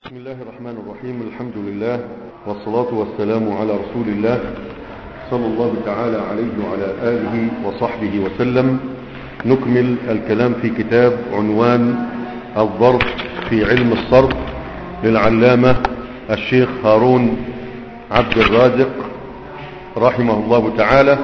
بسم الله الرحمن الرحيم الحمد لله والصلاة والسلام على رسول الله صلى الله تعالى عليه وعلى آله وصحبه وسلم نكمل الكلام في كتاب عنوان الضرب في علم الصرف للعلامة الشيخ هارون عبد الرازق رحمه الله تعالى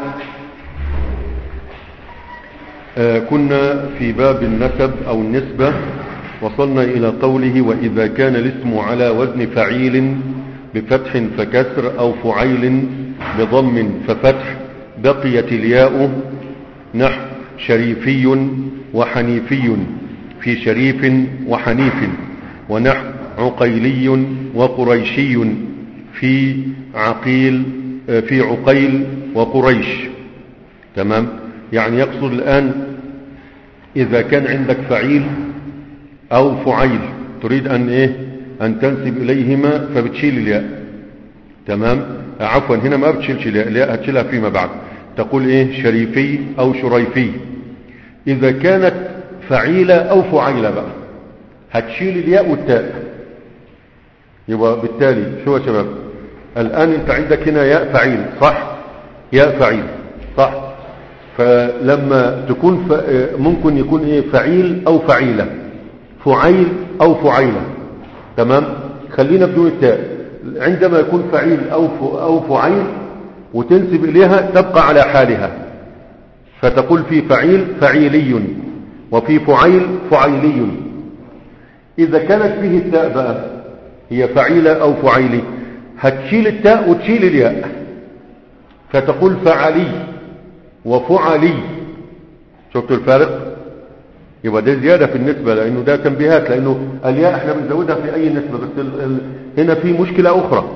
آه كنا في باب النسب أو النسبة وصلنا إلى قوله وإذا كان الاسم على وزن فعيل بفتح فكسر أو فعيل بضم ففتح بقيت الياء نحو شريفي وحنيفي في شريف وحنيف ونحو عقيلي وقريشي في عقيل في عقيل وقريش تمام يعني يقصد الآن إذا كان عندك فعيل أو فعيل تريد أن إيه أن تنسب إليهما فبتشيل الياء تمام عفوا هنا ما بتشيلش الياء الياء هتشيلها فيما بعد تقول إيه شريفي أو شريفي إذا كانت فعيلة أو فعيلة بقى هتشيل الياء والتاء يبقى بالتالي شو يا شباب الآن أنت عندك هنا ياء فعيل صح ياء فعيل صح فلما تكون ف... ممكن يكون إيه فعيل أو فعيلة فعيل أو فعيلة تمام خلينا بدون التاء عندما يكون فعيل أو أو فعيل وتنسب إليها تبقى على حالها فتقول في فعيل فعيلي وفي فعيل فعيلي إذا كانت فيه التاء بقى هي فعيلة أو فعيلي هتشيل التاء وتشيل الياء فتقول فعلي وفعلي شفتوا الفارق يبقى ده زيادة في النسبة لأنه ده تنبيهات لأنه الياء احنا بنزودها في أي نسبة بس ال ال هنا في مشكلة أخرى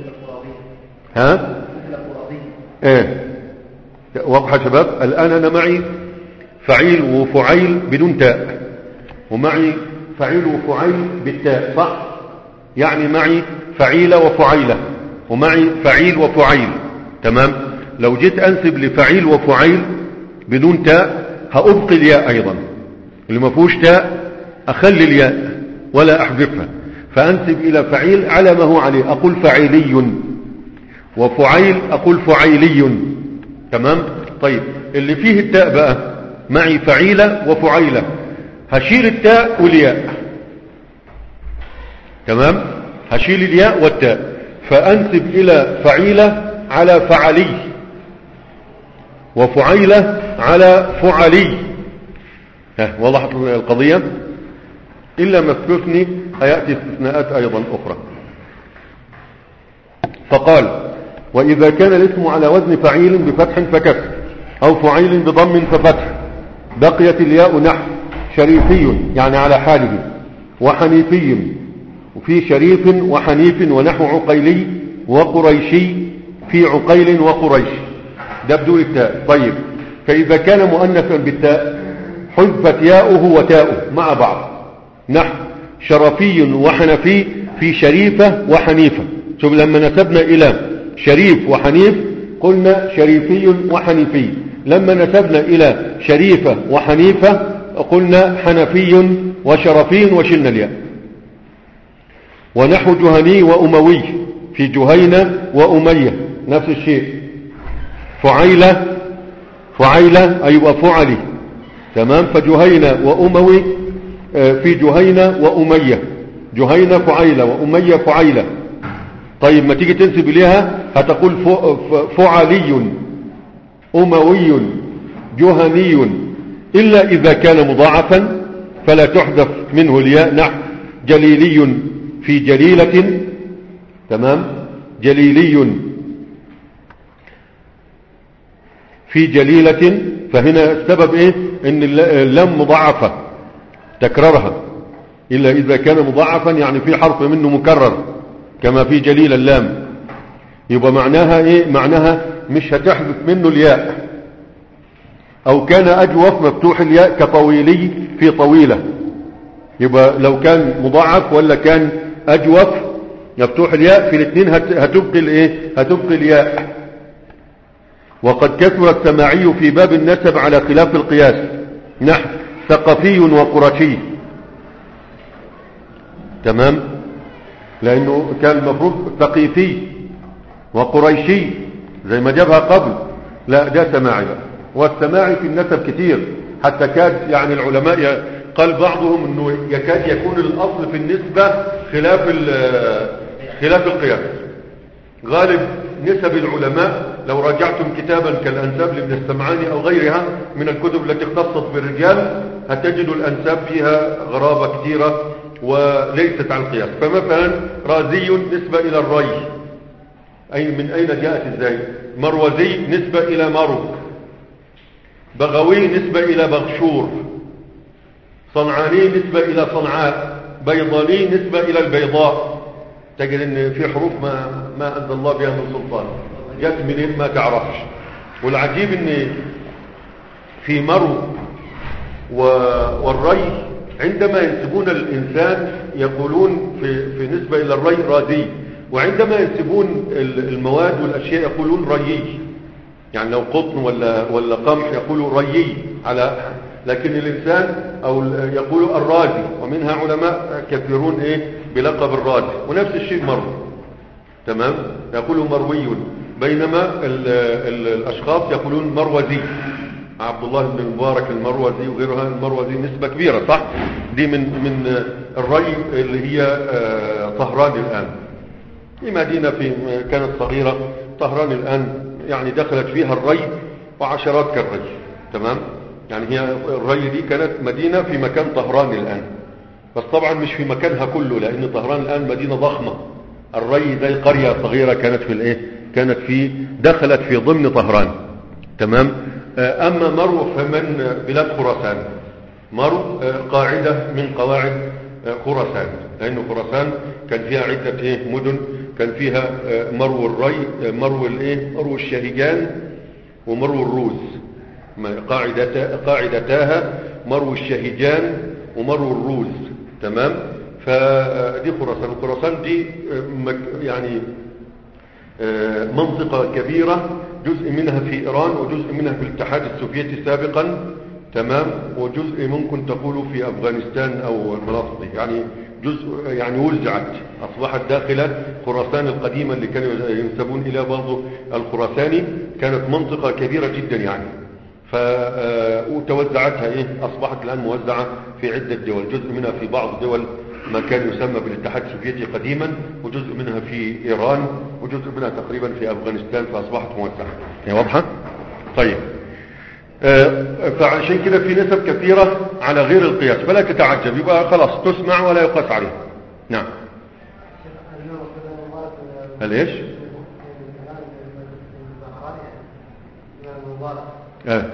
ها ايه واضحة شباب الآن أنا معي فعيل وفعيل بدون تاء ومعي فعيل وفعيل بالتاء صح يعني معي فعيلة وفعيلة ومعي فعيل وفعيل تمام لو جيت أنسب لفعيل وفعيل بدون تاء هأبقي الياء أيضا اللي ما فيهوش تاء أخلي الياء ولا أحذفها فأنسب إلى فعيل على ما هو عليه أقول فعيلي وفعيل أقول فعيلي تمام طيب اللي فيه التاء بقى معي فعيلة وفعيلة هشيل التاء والياء تمام هشيل الياء والتاء فأنسب إلى فعيلة على فعلي وفعيلة على فعلي ها وضحت القضية إلا ما استثني هيأتي استثناءات أيضا أخرى فقال وإذا كان الاسم على وزن فعيل بفتح فكسر أو فعيل بضم ففتح بقيت الياء نحو شريفي يعني على حاله وحنيفي وفي شريف وحنيف ونحو عقيلي وقريشي في عقيل وقريش ده بدون التاء طيب فإذا كان مؤنثا بالتاء حذفت ياؤه وتاؤه مع بعض نحو شرفي وحنفي في شريفة وحنيفة شوف لما نسبنا إلى شريف وحنيف قلنا شريفي وحنيفي لما نسبنا إلى شريفة وحنيفة قلنا حنفي وشرفي وشلنا الياء ونحو جهني وأموي في جهينة وأمية نفس الشيء فعيلة فعيلة أيوة فعلي تمام فجهينة وأموي في جهينة وأمية جهينة فعيلة وأمية فعيلة طيب ما تيجي تنسب إليها هتقول فعلي أموي جهني إلا إذا كان مضاعفا فلا تحذف منه الياء نحو جليلي في جليلة تمام جليلي في جليلة فهنا السبب ايه ان اللام مضاعفة تكررها الا اذا كان مضاعفا يعني في حرف منه مكرر كما في جليل اللام يبقى معناها ايه معناها مش هتحذف منه الياء او كان اجوف مفتوح الياء كطويلي في طويلة يبقى لو كان مضاعف ولا كان اجوف مفتوح الياء في الاثنين هتبقي الايه هتبقي الياء وقد كثر السماعي في باب النسب على خلاف القياس نحو ثقفي وقرشي تمام لانه كان المفروض ثقيفي وقريشي زي ما جابها قبل لا ده سماعي بقى والسماعي في النسب كتير حتى كاد يعني العلماء ي- قال بعضهم انه يكاد يكون الاصل في النسبة خلاف ال- خلاف القياس غالب نسب العلماء لو راجعتم كتابا كالأنساب لابن السمعاني أو غيرها من الكتب التي اختصت بالرجال هتجدوا الأنساب فيها غرابة كثيرة وليست على القياس فمثلا رازي نسبة إلى الري أي من أين جاءت ازاي مروزي نسبة إلى مرو بغوي نسبة إلى بغشور صنعاني نسبة إلى صنعاء بيضاني نسبة إلى البيضاء تجد ان في حروف ما ما انزل الله بها من سلطان جت منين ما تعرفش والعجيب ان في مرو و- والري عندما ينسبون الانسان يقولون في في نسبه الى الري رادي وعندما ينسبون ال- المواد والاشياء يقولون ريي يعني لو قطن ولا ولا قمح يقولوا ريي على لكن الانسان او ال- يقولوا الرازي ومنها علماء كثيرون ايه بلقب الرازي ونفس الشيء مرو تمام يقولوا مروي بينما ال ال الاشخاص يقولون مروزي عبد الله بن المبارك المروزي وغيرها المروزي نسبة كبيرة صح دي من من الري اللي هي آه، طهران الآن في مدينة في كانت صغيرة طهران الآن يعني دخلت فيها الري وعشرات كالري تمام يعني هي الري دي كانت مدينة في مكان طهران الآن بس طبعا مش في مكانها كله لأن طهران الآن مدينة ضخمة الري زي قرية صغيرة كانت في الايه كانت في دخلت في ضمن طهران تمام آه، أما مرو فمن بلاد خراسان مرو آه، قاعدة من قواعد آه، خراسان لأن خراسان كان فيها عدة إيه مدن كان فيها آه، مرو الري آه، مرو الإيه مرو الشهيجان ومرو الروز ما- قاعدتا قاعدتاها مرو الشهيجان ومرو الروز تمام فدي خراسان خراسان دي آه، مك- يعني آه، منطقة كبيرة جزء منها في إيران وجزء منها في الاتحاد السوفيتي سابقا تمام وجزء ممكن تقول في أفغانستان أو المناطق دي يعني جزء يعني وزعت أصبحت داخلة خراسان القديمة اللي كانوا ينسبون إلى بعض الخراساني كانت منطقة كبيرة جدا يعني ف آه، وتوزعتها ايه اصبحت الان موزعه في عده دول جزء منها في بعض دول ما كان يسمى بالاتحاد السوفيتي قديما وجزء منها في ايران وجزء منها تقريبا في افغانستان فاصبحت موزعه هي واضحه طيب آه، فعشان كده في نسب كثيره على غير القياس فلا تتعجب يبقى خلاص تسمع ولا يقاس عليها نعم هل ايش آه.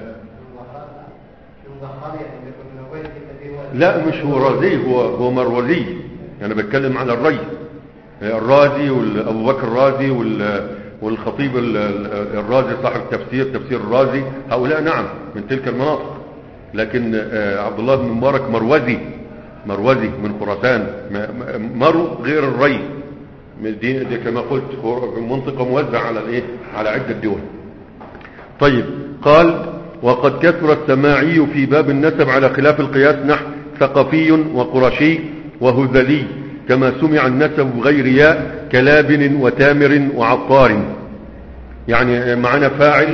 لا مش هو رازي هو هو مروزي انا بتكلم على الري الرازي وابو بكر الرازي وال والخطيب ال- ال- الرازي صاحب تفسير تفسير الرازي هؤلاء نعم من تلك المناطق لكن آه، عبد الله بن مبارك مروزي مروزي من خراسان م- م- مرو غير الري دي, دي كما قلت هو منطقة موزعة على الايه على عدة دول طيب قال وقد كثر السماعي في باب النسب على خلاف القياس نحو ثقفي وقرشي وهذلي كما سمع النسب بغير ياء كلابن وتامر وعطار يعني معنا فاعل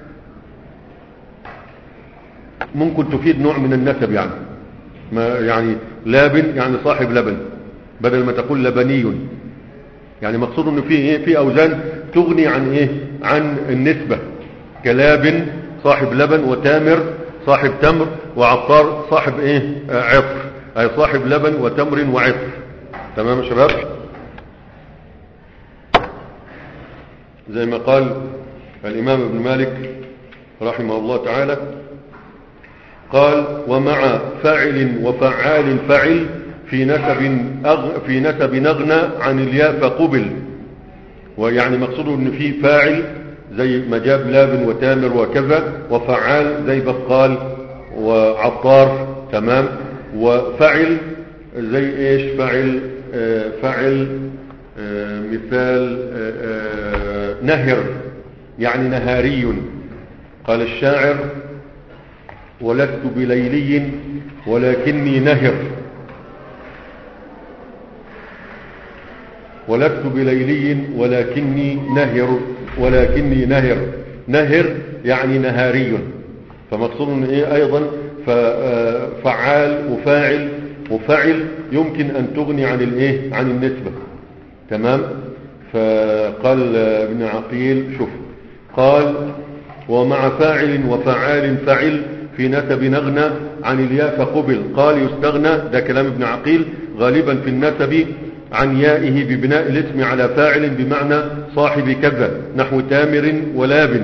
ممكن تفيد نوع من النسب يعني ما يعني لابن يعني صاحب لبن بدل ما تقول لبني يعني مقصود انه في ايه في اوزان تغني عن ايه عن النسبة كلاب صاحب لبن وتامر صاحب تمر وعطار صاحب ايه آه، عطر اي صاحب لبن وتمر وعطر تمام يا شباب زي ما قال الامام ابن مالك رحمه الله تعالى قال ومع فاعل وفعال فعل في نسب أغ في نسب نغنى عن الياء فقبل ويعني مقصوده ان في فاعل زي ما جاب لاب وتامر وكذا وفعال زي بقال وعطار تمام وفعل زي ايش فعل آه فعل آه مثال آه آه نهر يعني نهاري قال الشاعر ولست بليلي ولكني نهر ولست بليلي ولكني نهر ولكني نهر نهر يعني نهاري فمقصود ان ايه ايضا فعال وفاعل وفعل يمكن ان تغني عن الايه عن النسبة تمام فقال ابن عقيل شوف قال ومع فاعل وفعال فعل في نسب نغنى عن الياء فقبل قال يستغنى ده كلام ابن عقيل غالبا في النسب عن يائه ببناء الاسم على فاعل بمعنى صاحب كذا نحو تامر ولاب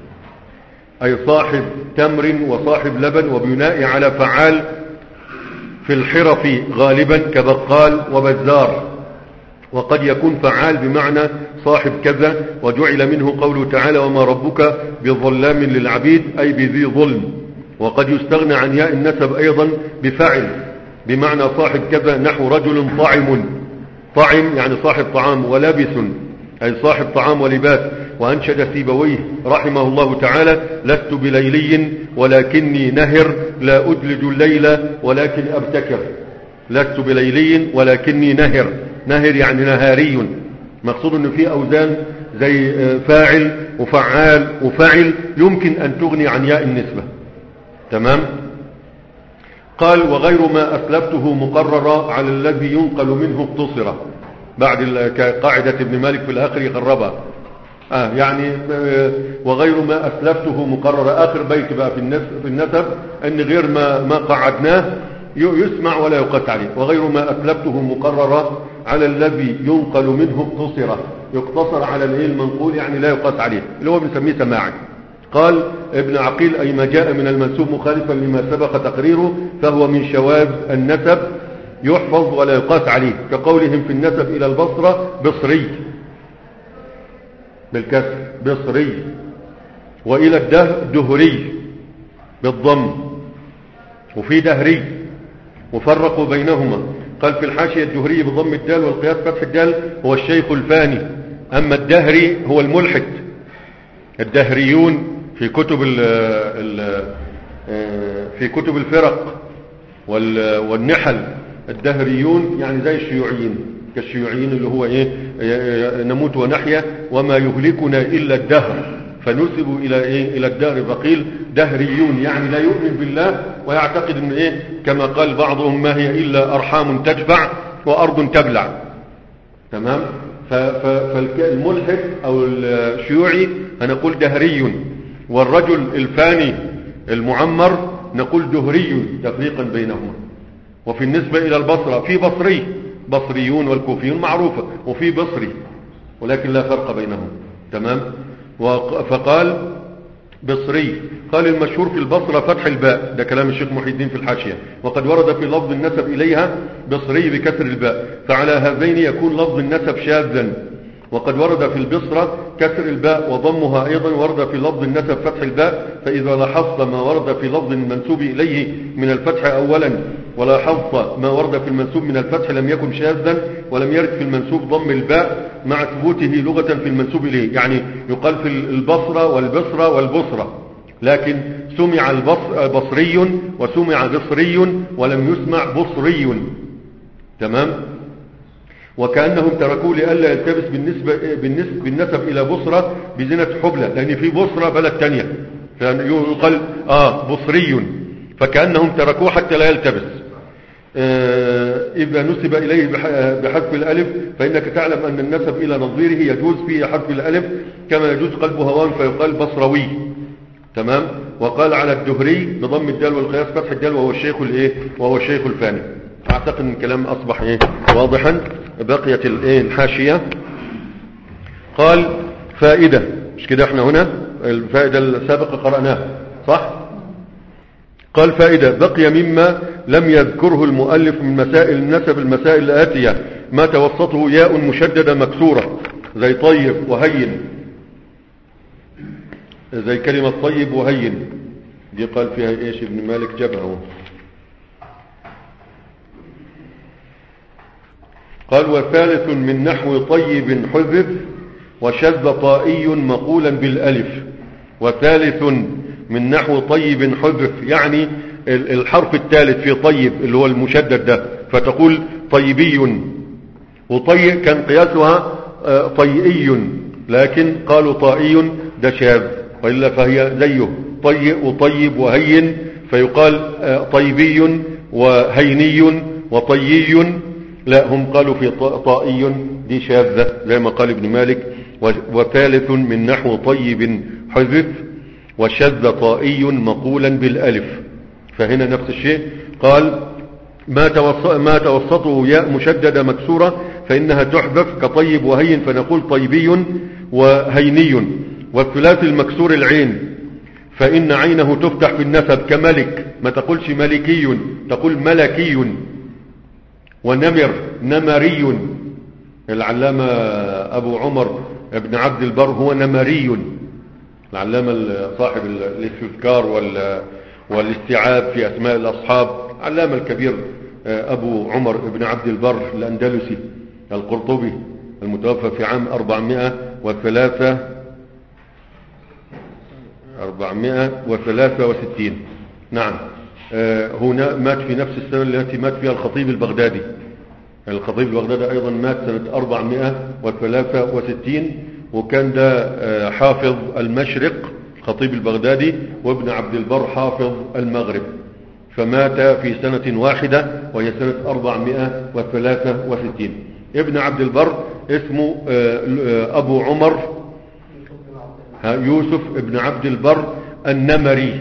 أي صاحب تمر وصاحب لبن وبناء على فعال في الحرف غالبا كبقال وبزار وقد يكون فعال بمعنى صاحب كذا وجعل منه قوله تعالى وما ربك بظلام للعبيد أي بذي ظلم وقد يستغنى عن ياء النسب أيضا بفعل بمعنى صاحب كذا نحو رجل طعم طعم يعني صاحب طعام ولبس أي صاحب طعام ولباس وأنشد سيبويه رحمه الله تعالى لست بليلي ولكني نهر لا أدلج الليل ولكن أبتكر لست بليلي ولكني نهر نهر يعني نهاري مقصود أنه في أوزان زي فاعل وفعال وفعل يمكن أن تغني عن ياء النسبة تمام قال وغير ما أسلفته مقررة على الذي ينقل منه اقتصر بعد قاعدة ابن مالك في الآخر يقربها آه يعني وغير ما أسلفته مقرر آخر بيت بقى في النسب, في النسب أن غير ما, ما قعدناه يسمع ولا يقاس عليه وغير ما أسلفته مقرر على الذي ينقل منه اقتصر يقتصر على المنقول يعني لا يقاس عليه اللي هو بنسميه سماعا قال ابن عقيل أي ما جاء من المنسوب مخالفا لما سبق تقريره فهو من شواذ النسب يحفظ ولا يقاس عليه كقولهم في النسب إلى البصرة بصري بالكسر بصري وإلى الدهر دهري بالضم وفي دهري وفرقوا بينهما قال في الحاشية الدهري بضم الدال والقياس فتح الدال هو الشيخ الفاني أما الدهري هو الملحد الدهريون في كتب ال ال في كتب الفرق والنحل الدهريون يعني زي الشيوعيين كالشيوعيين اللي هو ايه نموت ونحيا وما يهلكنا الا الدهر فنسبوا الى ايه الى الدهر فقيل دهريون يعني لا يؤمن بالله ويعتقد ان ايه كما قال بعضهم ما هي الا ارحام تجفع وارض تبلع تمام فالملحد او الشيوعي هنقول دهري والرجل الفاني المعمر نقول دهري تفريقا بينهما وفي النسبة إلى البصرة في بصري بصريون والكوفيون معروفة وفي بصري ولكن لا فرق بينهم تمام فقال بصري قال المشهور في البصرة فتح الباء ده كلام الشيخ محي الدين في الحاشية وقد ورد في لفظ النسب إليها بصري بكسر الباء فعلى هذين يكون لفظ النسب شاذا وقد ورد في البصرة كسر الباء وضمها أيضا ورد في لفظ النسب فتح الباء فإذا لاحظت ما ورد في لفظ المنسوب إليه من الفتح أولا ولاحظت ما ورد في المنسوب من الفتح لم يكن شاذا ولم يرد في المنسوب ضم الباء مع ثبوته لغة في المنسوب إليه يعني يقال في البصرة والبصرة والبصرة لكن سمع بصري وسمع بصري ولم يسمع بصري تمام وكأنهم تركوه لألا يلتبس بالنسبة, بالنسبة بالنسب إلى بصرة بزنة حبلة لأن في بصرة بلد تانية يقال آه بصري فكأنهم تركوه حتى لا يلتبس آه إذا نسب إليه بحذف الألف فإنك تعلم أن النسب إلى نظيره يجوز فيه حذف الألف كما يجوز قلب هوان فيقال بصروي تمام وقال على الدهري بضم الدال والقياس فتح الدال وهو الشيخ الايه وهو الشيخ الفاني اعتقد ان الكلام اصبح ايه واضحا بقيت الايه الحاشيه قال فائده مش كده احنا هنا الفائده السابقه قراناها صح قال فائده بقي مما لم يذكره المؤلف من مسائل النسب المسائل الاتيه ما توسطه ياء مشدده مكسوره زي طيب وهين زي كلمة طيب وهين دي قال فيها ايش ابن مالك جابها قال وثالث من نحو طيب حذف وشذ طائي مقولا بالالف وثالث من نحو طيب حذف يعني الحرف الثالث في طيب اللي هو المشدد ده فتقول طيبي وطي كان قياسها آه، طيئي لكن قالوا طائي ده شاذ وإلا فهي زيه طيء وطيب وهين فيقال آه، طيبي وهيني وطيي لا هم قالوا في طائي دي شاذة زي ما قال ابن مالك وثالث من نحو طيب حذف وشذ طائي مقولا بالالف فهنا نفس الشيء قال ما, توسط ما توسطه ياء مشددة مكسورة فإنها تحذف كطيب وهين فنقول طيبي وهيني والثلاث المكسور العين فإن عينه تفتح في النسب كملك ما تقولش ملكي تقول ملكي ونمر نمري العلامة أبو عمر ابن عبد البر هو نمري العلامة صاحب الاستذكار والاستيعاب في أسماء الأصحاب العلامة الكبير آه، أبو عمر بن عبد البر الأندلسي القرطبي المتوفى في عام 403 463 نعم آه، هنا مات في نفس السنة التي مات فيها الخطيب البغدادي الخطيب البغدادي أيضا مات سنة 463 وكان ده آه، حافظ المشرق خطيب البغدادي وابن عبد البر حافظ المغرب فمات في سنة واحدة وهي سنة 463 ابن عبد البر اسمه آه، آه، أبو عمر يوسف ابن عبد البر النمري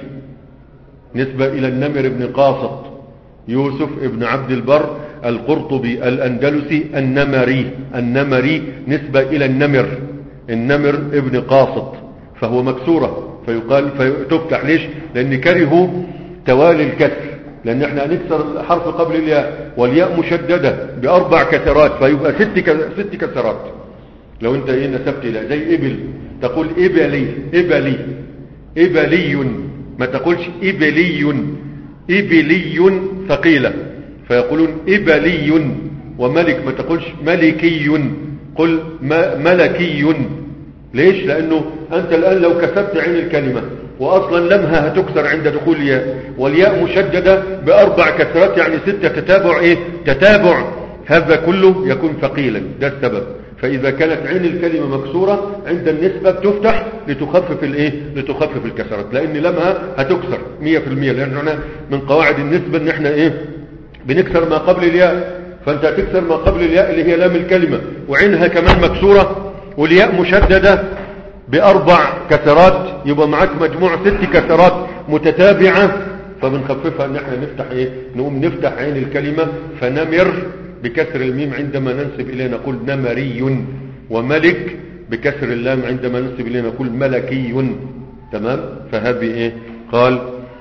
نسبة إلى النمر بن قاسط يوسف ابن عبد البر القرطبي الأندلسي النمري النمري نسبة إلى النمر النمر ابن قاسط فهو مكسورة فيقال فتفتح ليش لأن كرهوا توالي الكسر لأن احنا هنكسر الحرف قبل الياء والياء مشددة بأربع كسرات فيبقى ست ست كسرات لو انت ايه نسبت الى زي ابل تقول ابلي ابلي ابلي ما تقولش ابلي ابلي ثقيلة فيقولون ابلي وملك ما تقولش ملكي قل ملكي ليش لانه انت الان لو كسبت عين الكلمة واصلا لمها هتكسر عند دخول الياء والياء مشددة باربع كسرات يعني ستة تتابع ايه تتابع هذا كله يكون ثقيلا ده السبب فاذا كانت عين الكلمة مكسورة عند النسبة بتفتح لتخفف الايه لتخفف الكسرات لان لمها هتكسر 100% لان من قواعد النسبة ان احنا ايه بنكسر ما قبل الياء فانت هتكسر ما قبل الياء اللي هي لام الكلمة وعينها كمان مكسورة والياء مشددة بأربع كسرات يبقى معاك مجموع ست كسرات متتابعة فبنخففها ان احنا نفتح ايه نقوم نفتح عين الكلمة فنمر بكسر الميم عندما ننسب اليه نقول نمري وملك بكسر اللام عندما ننسب اليه نقول ملكي تمام فهذه ايه قال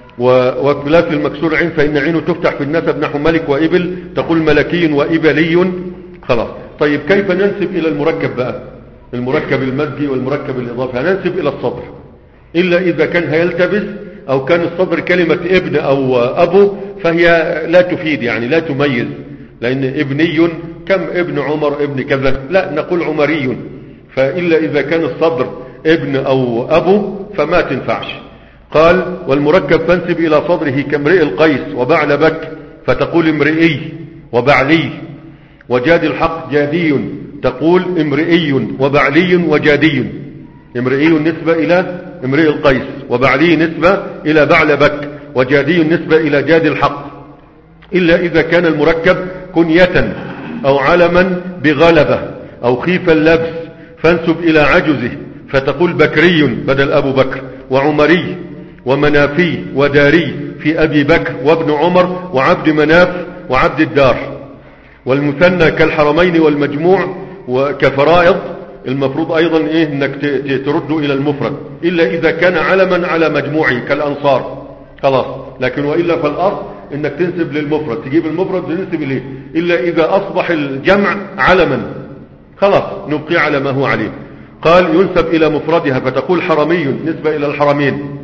وخلاف المكسور عين فإن عينه تفتح في النسب نحو ملك وإبل تقول ملكي وإبلي خلاص طيب كيف ننسب إلى المركب بقى المركب المزجي والمركب الإضافي هننسب إلى الصدر إلا إذا كان هيلتبس أو كان الصدر كلمة ابن أو أبو فهي لا تفيد يعني لا تميز لأن ابني كم ابن عمر ابن كذا لا نقول عمري فإلا إذا كان الصدر ابن أو أبو فما تنفعش قال والمركب فانسب إلى صدره كامرئ القيس وبعل بك فتقول امرئي وبعلي وجاد الحق جادي تقول امرئي وبعلي وجادي امرئي نسبة إلى امرئ القيس وبعلي نسبة إلى بعل بك وجادي نسبة إلى جاد الحق إلا إذا كان المركب كنية أو علما بغلبة أو خيف اللبس فانسب إلى عجزه فتقول بكري بدل أبو بكر وعمري ومنافي وداري في أبي بكر وابن عمر وعبد مناف وعبد الدار والمثنى كالحرمين والمجموع وكفرائض المفروض أيضا إيه إنك ترد إلى المفرد إلا إذا كان علما على مجموعه كالأنصار خلاص لكن وإلا فالأصل إنك تنسب للمفرد تجيب المفرد تنسب إليه إلا إذا أصبح الجمع علما خلاص نبقي على ما هو عليه قال ينسب إلى مفردها فتقول حرمي نسبة إلى الحرمين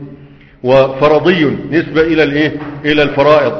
وفرضي نسبة إلى الإيه إلى الفرائض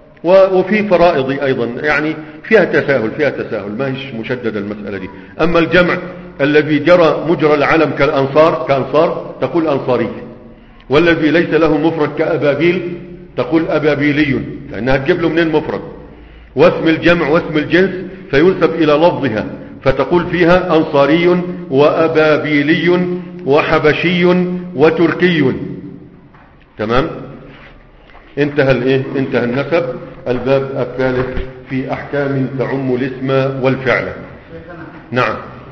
وفي فرائض أيضا يعني فيها تساهل فيها تساهل ما هيش مشددة المسألة دي أما الجمع الذي جرى مجرى العلم كالأنصار كأنصار تقول أنصاري والذي ليس له مفرد كأبابيل تقول أبابيلي لأنها تجيب له منين مفرد واسم الجمع واسم الجنس فينسب إلى لفظها فتقول فيها أنصاري وأبابيلي وحبشي وتركي تمام انتهى الايه انتهى النسب الباب الثالث في احكام تعم الاسم والفعل نعم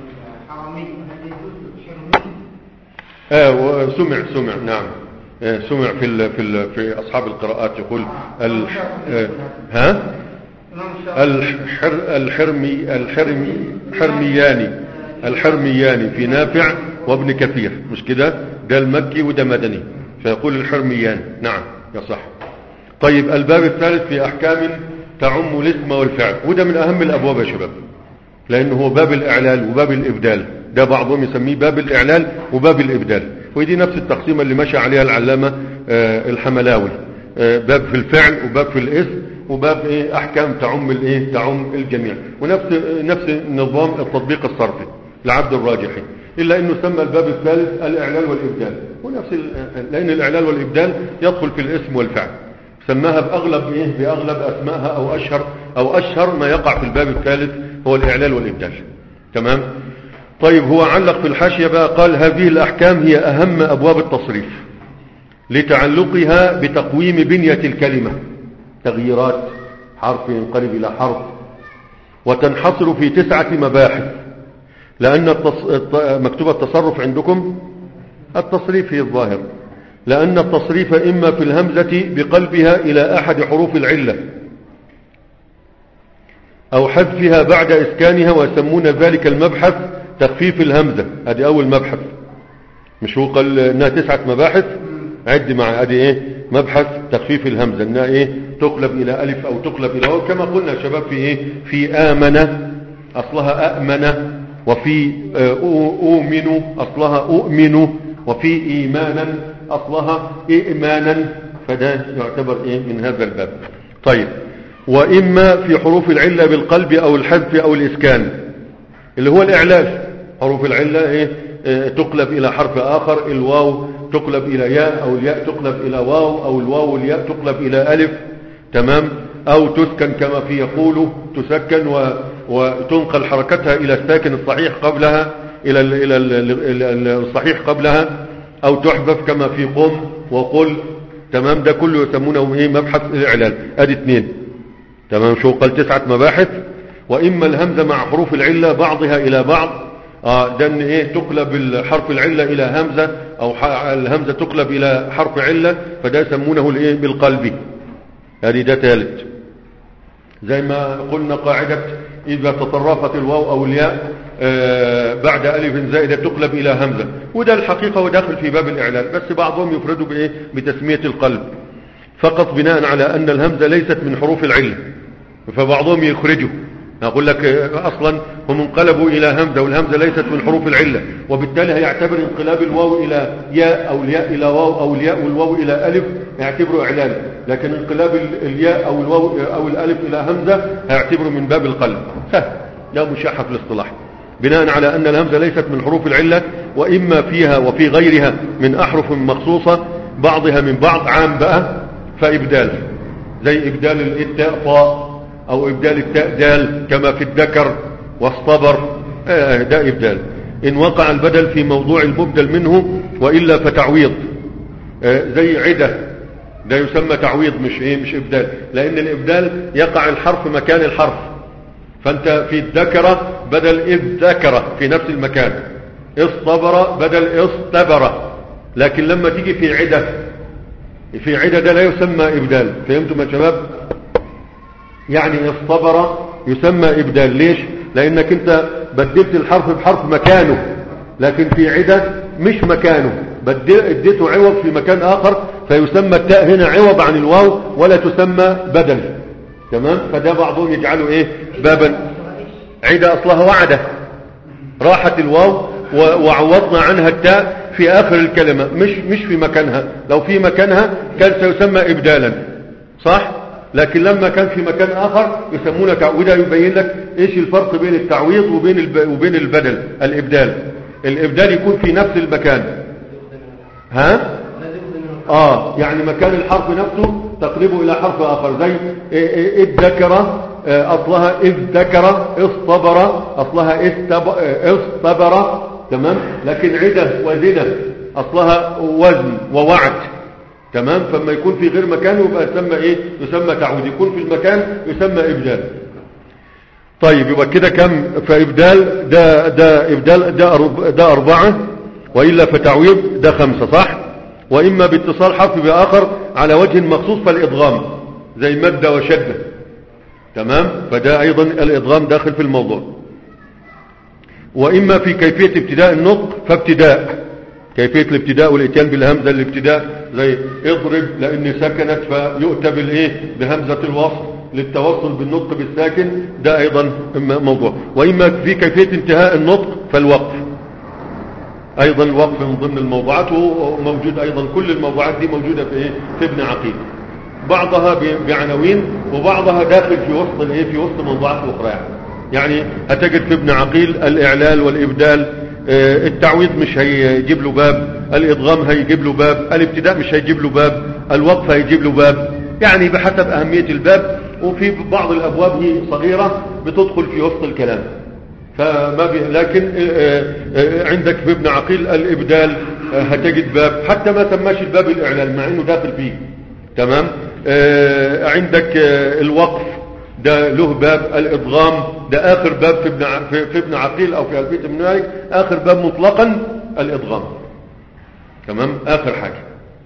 آه سمع سمع نعم آه سمع في ال في ال في اصحاب القراءات يقول ال آه ها الحر الحرمي الحرمي حرمياني الحرمياني في نافع وابن كثير مش كده ده المكي وده مدني فيقول الحرميان نعم يا صح طيب الباب الثالث في احكام تعم الاسم والفعل وده من اهم الابواب يا شباب لانه هو باب الاعلال وباب الابدال ده بعضهم يسميه باب الاعلال وباب الابدال ودي نفس التقسيمه اللي مشى عليها العلامه آه الحملاوي آه باب في الفعل وباب في الاسم وباب ايه احكام تعم الايه تعم الجميع ونفس نفس نظام التطبيق الصرفي لعبد الراجحي الا انه سمى الباب الثالث الاعلال والابدال ونفس لان الاعلال والابدال يدخل في الاسم والفعل سماها باغلب ايه باغلب اسمائها او اشهر او اشهر ما يقع في الباب الثالث هو الاعلال والابدال تمام طيب هو علق في الحاشيه بقى قال هذه الاحكام هي اهم ابواب التصريف لتعلقها بتقويم بنيه الكلمه تغييرات حرف ينقلب الى حرف وتنحصر في تسعه مباحث لان التص... مكتوب التصرف عندكم التصريف هي الظاهر لأن التصريف إما في الهمزة بقلبها إلى أحد حروف العلة أو حذفها بعد إسكانها ويسمون ذلك المبحث تخفيف الهمزة هذه أول مبحث مش هو قال إنها تسعة مباحث عد مع هذه إيه مبحث تخفيف الهمزة إنها إيه تقلب إلى ألف أو تقلب إلى واو كما قلنا يا شباب في إيه في آمنة أصلها أأمن وفي أؤمن أصلها أؤمن وفي إيمانا أصلها إيمانا فده يعتبر إيه من هذا الباب طيب وإما في حروف العلة بالقلب أو الحذف أو الإسكان اللي هو الإعلال حروف العلة إيه اه تقلب إلى حرف آخر الواو تقلب إلى ياء أو الياء تقلب إلى واو أو الواو والياء تقلب إلى ألف تمام أو تسكن كما في يقول تسكن و وتنقل حركتها إلى الساكن الصحيح قبلها إلى ال إلى ال الصحيح قبلها أو تحذف كما في قم وقل تمام ده كله يسمونه إيه مبحث الإعلال أدي اثنين تمام شو قال تسعة مباحث وإما الهمزة مع حروف العلة بعضها إلى بعض آه ده إن إيه تقلب الحرف العلة إلى همزة أو الهمزة تقلب إلى حرف علة فده يسمونه الإيه بالقلب هذه ده ثالث زي ما قلنا قاعدة إذا تطرفت الواو أو الياء آه بعد ألف زائدة تقلب إلى همزة وده الحقيقة وداخل في باب الإعلان بس بعضهم يفردوا بإيه بتسمية القلب فقط بناء على أن الهمزة ليست من حروف العلة فبعضهم يخرجوا أقول لك أصلا هم انقلبوا إلى همزة والهمزة ليست من حروف العلة وبالتالي هيعتبر انقلاب الواو إلى ياء أو الياء إلى واو أو الياء والواو إلى ألف هيعتبره إعلان لكن انقلاب الياء أو الواو أو الألف إلى همزة هيعتبره من باب القلب سهل لا مشاحة في الاصطلاح بناء على أن الهمزة ليست من حروف العلة وإما فيها وفي غيرها من أحرف مخصوصة بعضها من بعض عام بقى فإبدال زي إبدال التاء طاء أو إبدال التاء دال كما في الذكر واصطبر آه ده إبدال إن وقع البدل في موضوع المبدل منه وإلا فتعويض آه زي عدة ده يسمى تعويض مش إيه مش إبدال لأن الإبدال يقع الحرف مكان الحرف فأنت في الذكرة بدل إذ ذكر في نفس المكان اصطبر بدل اصطبر لكن لما تيجي في عدة في عدة ده لا يسمى إبدال فهمتم يا شباب يعني اصطبر يسمى إبدال ليش لأنك أنت بدلت الحرف بحرف مكانه لكن في عدة مش مكانه اديته عوض في مكان آخر فيسمى التاء هنا عوض عن الواو ولا تسمى بدل تمام فده بعضهم يجعله ايه بابا عدة اصلها وعدة راحت الواو وعوضنا عنها التاء في اخر الكلمة مش مش في مكانها لو في مكانها كان سيسمى ابدالا صح لكن لما كان في مكان اخر يسمونه تعويضا يبين لك ايش الفرق بين التعويض وبين الب... وبين البدل الابدال الابدال يكون في نفس المكان ها اه يعني مكان الحرف نفسه تقلبه الى حرف اخر زي الذكر آه، أصلها إذ ذكر اصطبر أصلها استب... آه، اصطبر تمام لكن عدة وزنة أصلها وزن ووعد تمام فما يكون في غير مكانه يبقى يسمى إيه يسمى تعويض يكون في المكان يسمى إبدال طيب يبقى كده كم فإبدال ده ده إبدال ده أرب- ده أربعة وإلا فتعويض ده خمسة صح وإما باتصال حرف بآخر على وجه مخصوص فالإضغام زي مادة وشدة تمام فده أيضا الإضغام داخل في الموضوع وإما في كيفية ابتداء النطق فابتداء كيفية الابتداء والإتيان بالهمزة الابتداء زي اضرب لأن سكنت فيؤتى بالإيه بهمزة الوصل للتوصل بالنطق بالساكن ده أيضا م- موضوع وإما في كيفية انتهاء النطق فالوقف أيضا الوقف من ضمن الموضوعات وموجود أيضا كل الموضوعات دي موجودة في إيه في ابن عقيل بعضها ب- بعناوين وبعضها داخل في وسط الايه في وسط موضوعات اخرى يعني. يعني هتجد في ابن عقيل الاعلال والابدال آه، التعويض مش هيجيب له باب الادغام هيجيب له باب الابتداء مش هيجيب له باب الوقف هيجيب له باب يعني بحسب اهميه الباب وفي بعض الابواب هي صغيره بتدخل في وسط الكلام فما بي لكن آه، آه، عندك في ابن عقيل الابدال آه، هتجد باب حتى ما سماش الباب الاعلال مع انه داخل فيه تمام آه، عندك آه، الوقف ده له باب الادغام ده اخر باب في ابن ع- في في ابن عقيل او في الفيه ابن مالك اخر باب مطلقا الادغام تمام اخر حاجه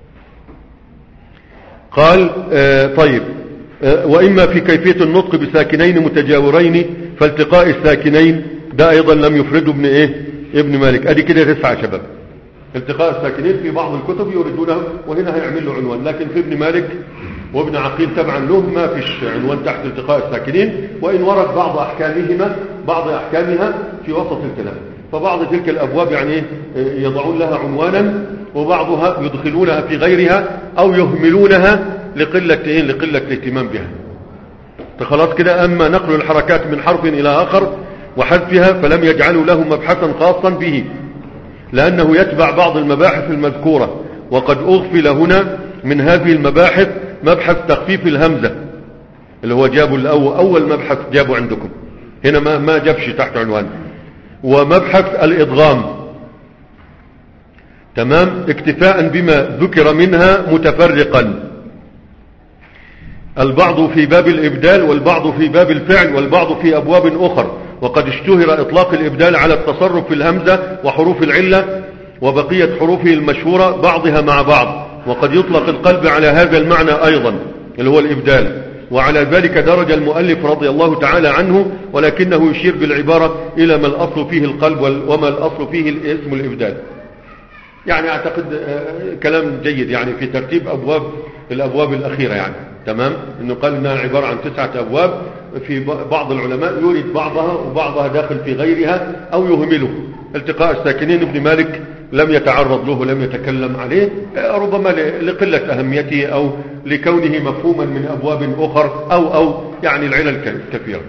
قال آه طيب آه وإما في كيفية النطق بساكنين متجاورين فالتقاء الساكنين ده أيضا لم يفرده ابن إيه ابن مالك أدي كده تسعة يا شباب التقاء الساكنين في بعض الكتب يريدونه وهنا هيعمل له عنوان لكن في ابن مالك وابن عقيل تبعا له ما فيش عنوان تحت التقاء الساكنين وإن ورد بعض أحكامهما بعض أحكامها في وسط الكلام فبعض تلك الأبواب يعني إيه، يضعون لها عنوانا وبعضها يدخلونها في غيرها أو يهملونها لقلة إيه؟ لقلة الاهتمام بها فخلاص كده أما نقل الحركات من حرف إلى آخر وحذفها فلم يجعلوا له مبحثا خاصا به لأنه يتبع بعض المباحث المذكورة وقد أغفل هنا من هذه المباحث مبحث تخفيف الهمزة اللي هو جابوا الأول أول مبحث جابوا عندكم هنا ما ما جابش تحت عنوان ومبحث الإضغام تمام اكتفاء بما ذكر منها متفرقا البعض في باب الإبدال والبعض في باب الفعل والبعض في أبواب أخر وقد اشتهر إطلاق الإبدال على التصرف في الهمزة وحروف العلة وبقية حروفه المشهورة بعضها مع بعض وقد يطلق القلب على هذا المعنى أيضا اللي هو الإبدال وعلى ذلك درج المؤلف رضي الله تعالى عنه ولكنه يشير بالعبارة إلى ما الأصل فيه القلب وال- وما الأصل فيه اسم الإبدال يعني اعتقد آه، كلام جيد يعني في ترتيب ابواب الابواب الاخيره يعني تمام انه قال انها عباره عن تسعه ابواب في ب- بعض العلماء يريد بعضها وبعضها داخل في غيرها او يهمله التقاء الساكنين ابن مالك لم يتعرض له لم يتكلم عليه آه، ربما ل- لقله اهميته او لكونه مفهوما من ابواب اخر او او يعني العلل ك- كثيره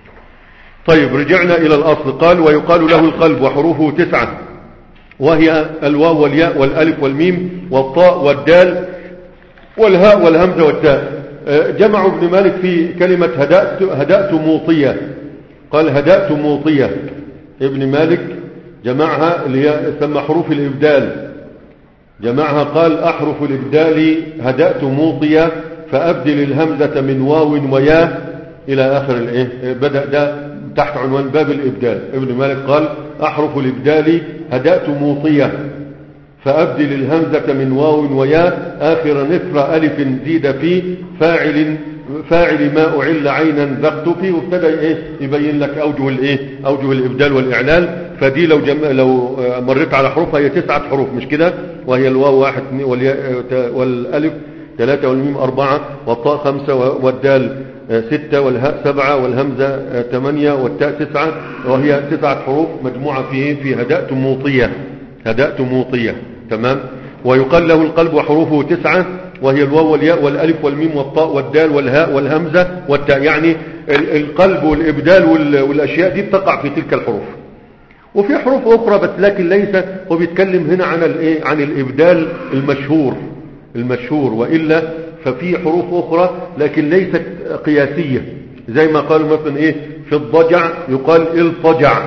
طيب رجعنا الى الاصل قال ويقال له القلب وحروفه تسعه وهي الواو والياء والالف والميم والطاء والدال والهاء والهمزه والتاء آه، جمع ابن مالك في كلمة هدأت, هدأت موطية قال هدأت موطية ابن مالك جمعها اللي هي تسمى حروف الإبدال جمعها قال أحرف الإبدال هدأت موطية فأبدل الهمزة من واو وياء إلى آخر الإيه بدأ ده تحت عنوان باب الإبدال ابن مالك قال أحرف الإبدال هدأت موطية فأبدل الهمزة من واو وياء آخر نصر ألف زيد في فاعل فاعل ما أعل عينا ذقت فيه وابتدى إيه يبين لك أوجه الإيه أوجه الإبدال والإعلال فدي لو جم... لو مريت على حروفها هي تسعة حروف مش كده وهي الواو واحد والياء والألف ثلاثة والميم أربعة والطاء خمسة والدال ستة والهاء سبعة والهمزة ثمانية والتاء تسعة وهي تسعة حروف مجموعة في في هدأت موطية هدأت موطية تمام ويقال له القلب وحروفه تسعة وهي الواو والياء والألف والميم والطاء والدال والهاء والهمزة والتاء يعني القلب والإبدال والأشياء دي بتقع في تلك الحروف وفي حروف أخرى بس لكن ليس هو بيتكلم هنا عن الايه عن الإبدال المشهور المشهور وإلا ففي حروف أخرى لكن ليست قياسية زي ما قالوا مثلا ايه في الضجع يقال الطجع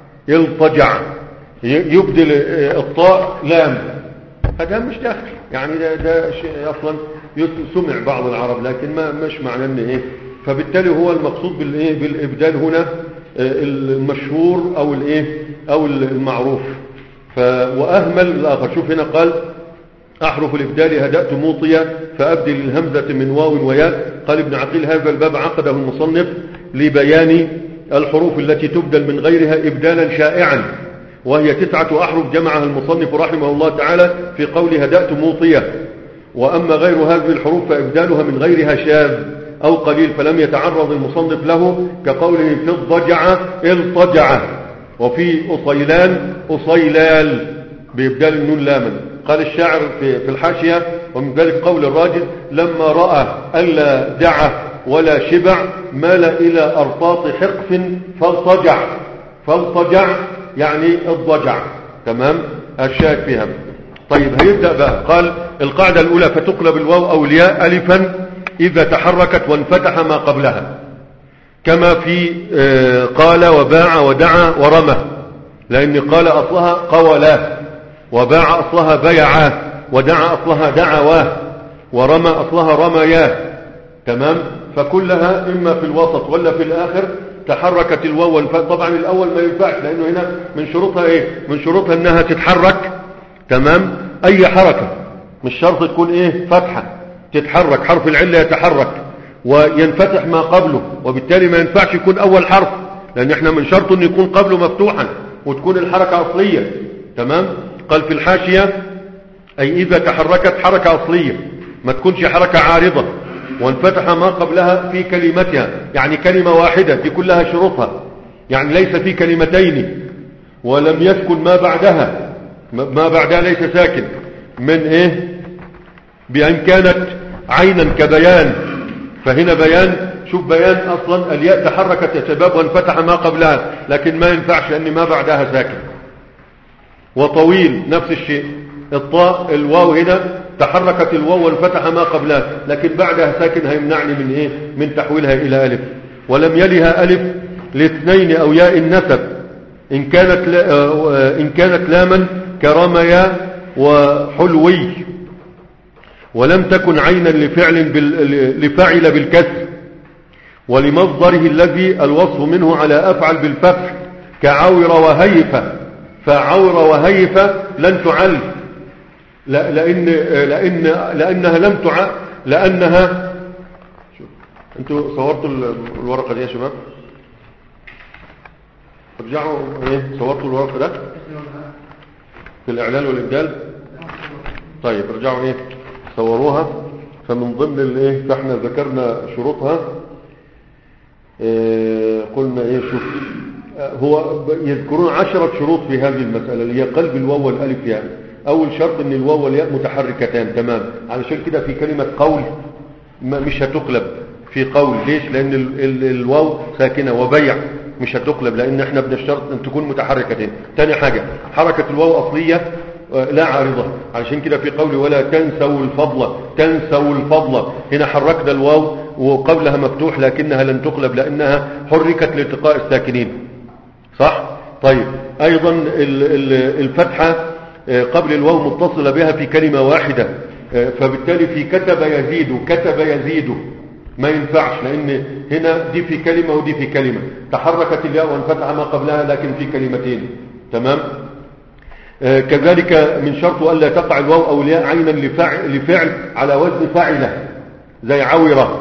الطجع ي- يبدل آه، الطاء لام هذا مش داخل يعني ده, ده شيء اصلا يس- سمع بعض العرب لكن ما مش معناه ان ايه فبالتالي هو المقصود بالايه بالابدال هنا آه، المشهور او الايه او المعروف ف واهمل الاخر شوف هنا قال أحرف الإبدال هدأت موطيا فأبدل الهمزة من واو وياء قال ابن عقيل هذا الباب عقده المصنف لبيان الحروف التي تبدل من غيرها إبدالا شائعا وهي تسعة أحرف جمعها المصنف رحمه الله تعالى في قول هدأت موطيا وأما غير هذه الحروف فإبدالها من غيرها شاذ أو قليل فلم يتعرض المصنف له كقوله في الضجعة الطجعة وفي أصيلان أصيلال بإبدال النون لاما قال الشاعر في, في الحاشية ومن ذلك قول الراجل لما رأى ألا دعا ولا شبع مال إلى أرطاط حقف فالطجع فالطجع يعني الضجع تمام الشاهد فيها طيب هيبدأ بقى قال القاعدة الأولى فتقلب الواو أو الياء ألفا إذا تحركت وانفتح ما قبلها كما في آه، قال وباع ودعا ورمى لأن قال أصلها قولا وباع أصلها بيعا ودعا أصلها دعوا ورمى أصلها رميا تمام فكلها إما في الوسط ولا في الآخر تحركت الواو والف- طبعا الأول ما ينفعش لأنه هنا من شروطها إيه من شروطها أنها تتحرك تمام أي حركة مش شرط تكون إيه فتحة تتحرك حرف العلة يتحرك وينفتح ما قبله وبالتالي ما ينفعش يكون أول حرف لأن احنا من شرط أن يكون قبله مفتوحا وتكون الحركة أصلية تمام قال في الحاشية أي إذا تحركت حركة أصلية ما تكونش حركة عارضة وانفتح ما قبلها في كلمتها يعني كلمة واحدة دي كلها شروطها يعني ليس في كلمتين ولم يسكن ما بعدها ما بعدها ليس ساكن من ايه بأن كانت عينا كبيان فهنا بيان شوف بيان اصلا الياء تحركت يا شباب وانفتح ما قبلها لكن ما ينفعش لان ما بعدها ساكن وطويل نفس الشيء الطاء الواو هنا تحركت الواو وانفتح ما قبلها لكن بعدها ساكن هيمنعني من ايه من تحويلها الى الف ولم يلها الف لاثنين او ياء النسب ان كانت لا آه، ان كانت لاما كرميا وحلوي ولم تكن عينا لفعل بال... لفعل بالكسر ولمصدره الذي الوصف منه على أفعل بالفتح كعور وهيفة فعور وهيفة لن تعل لا- لأن لأن لأنها لم تع لأنها شوف انتوا صورتوا ال- الورقة دي يا شباب ارجعوا ايه صورتوا الورقة ده في الإعلان والإبدال طيب ارجعوا ايه صوروها فمن ضمن الايه فاحنا ذكرنا شروطها إيه قلنا ايه شوف آه، هو ب- يذكرون عشرة شروط في هذه المسألة اللي هي قلب الواو والالف ياء اول شرط ان الواو والياء متحركتان تمام علشان كده في كلمة قول ما مش هتقلب في قول ليش لان ال ال الواو ساكنة وبيع مش هتقلب لان احنا بنشترط ان تكون متحركتين تاني حاجة حركة الواو اصلية آه، لا عارضة علشان كده في قول ولا تنسوا الفضل تنسوا الفضل هنا حركنا الواو وقبلها مفتوح لكنها لن تقلب لانها حركت لالتقاء الساكنين صح طيب ايضا ال- ال- الفتحة آه، قبل الواو متصلة بها في كلمة واحدة آه، فبالتالي في كتب يزيد كتب يزيد ما ينفعش لان هنا دي في كلمة ودي في كلمة تحركت الياء وانفتح ما قبلها لكن في كلمتين تمام آه، كذلك من شرطه ألا تقع الواو أو الياء عينا لفعل, لفعل على وزن فاعلة زي عورة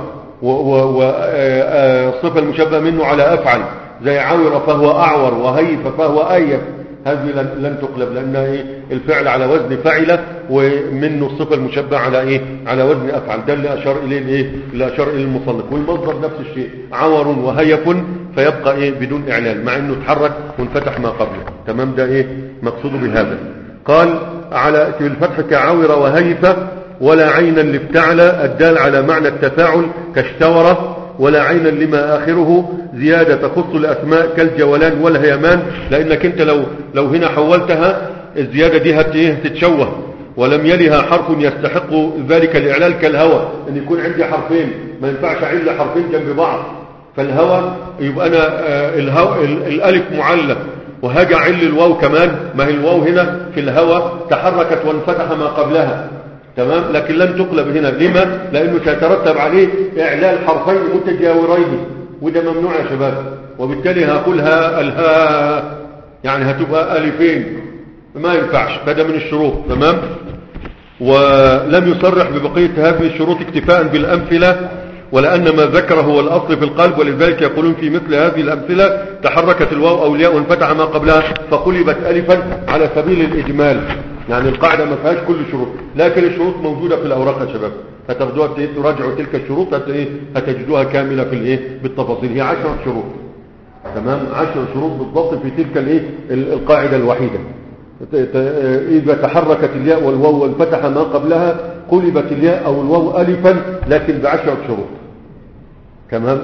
والصفة المشبه منه على أفعل زي عورة فهو أعور وهيف فهو أيف هذه لن, لن تقلب لأنها إيه الفعل على وزن فعلة ومنه الصفة المشبه على إيه على وزن أفعل ده اللي أشار إليه الإيه اللي أشار إليه المصنف والمصدر نفس الشيء عور وهيف فيبقى إيه بدون إعلان مع إنه اتحرك وانفتح ما قبله تمام ده إيه مقصود بهذا قال على في الفتح كعور وهيفة ولا عينا لافتعل الدال على معنى التفاعل كاشتورة ولا عينا لما آخره زيادة تخص الأسماء كالجولان والهيمان لأنك أنت لو, لو هنا حولتها الزيادة دي هت إيه تتشوه ولم يلها حرف يستحق ذلك الإعلال كالهوى أن يكون عندي حرفين ما ينفعش أعل حرفين جنب بعض فالهوى يبقى أنا آه، الهو ال- الألف معلة وهاجي أعل الواو كمان ما هي الواو هنا في الهوى تحركت وانفتح ما قبلها تمام لكن لم تقلب هنا لما لأنه سيترتب عليه إعلال حرفين متجاورين وده ممنوع يا شباب وبالتالي هقولها الها يعني هتبقى ألفين ما ينفعش فده من الشروط تمام ولم يصرح ببقية هذه الشروط اكتفاء بالأمثلة ولأن ما ذكره هو الأصل في القلب ولذلك يقولون في مثل هذه الأمثلة تحركت الواو أو الياء وانفتح ما قبلها فقلبت ألفا على سبيل الإجمال يعني القاعدة ما فيهاش كل شروط لكن الشروط موجودة في الأوراق يا شباب فتاخدوها تراجعوا تلك الشروط هت- إيه؟ هتجدوها كاملة في الإيه بالتفاصيل هي عشرة شروط تمام عشر شروط بالضبط في تلك الإيه ال- القاعدة الوحيدة ت- ت- إذا تحركت الياء والواو وانفتح ما قبلها قلبت الياء أو الواو ألفا لكن بعشرة شروط تمام